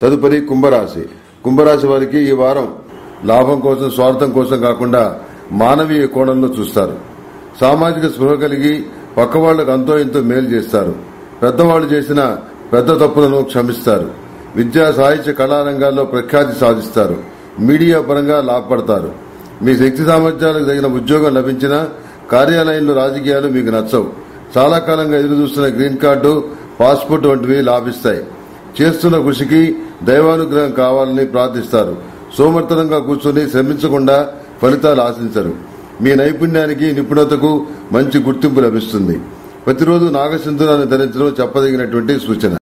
తదుపరి కుంభరాశి కుంభరాశి వారికి ఈ వారం లాభం కోసం స్వార్థం కోసం కాకుండా మానవీయ కోణంలో చూస్తారు సామాజిక స్పృహ కలిగి పక్కవాళ్లకు అంతో ఇంతో మేలు చేస్తారు పెద్దవాళ్లు చేసిన పెద్ద తప్పులను క్షమిస్తారు విద్యా సాహిత్య కళారంగాల్లో ప్రఖ్యాతి సాధిస్తారు మీడియా పరంగా లాభపడతారు మీ శక్తి సామర్థ్యాలకు తగిన ఉద్యోగం లభించినా కార్యాలయంలో రాజకీయాలు మీకు నచ్చవు చాలా కాలంగా ఎదురు చూస్తున్న గ్రీన్ కార్డు పాస్పోర్ట్ వంటివి లాభిస్తాయి చేస్తున్న కృషికి దైవానుగ్రహం కావాలని ప్రార్థిస్తారు సోమర్థనంగా కూర్చొని శ్రమించకుండా ఫలితాలు ఆశించరు మీ నైపుణ్యానికి నిపుణతకు మంచి గుర్తింపు లభిస్తుంది ప్రతిరోజు నాగసింధురాన్ని ధరించడం చెప్పదగినటువంటి సూచన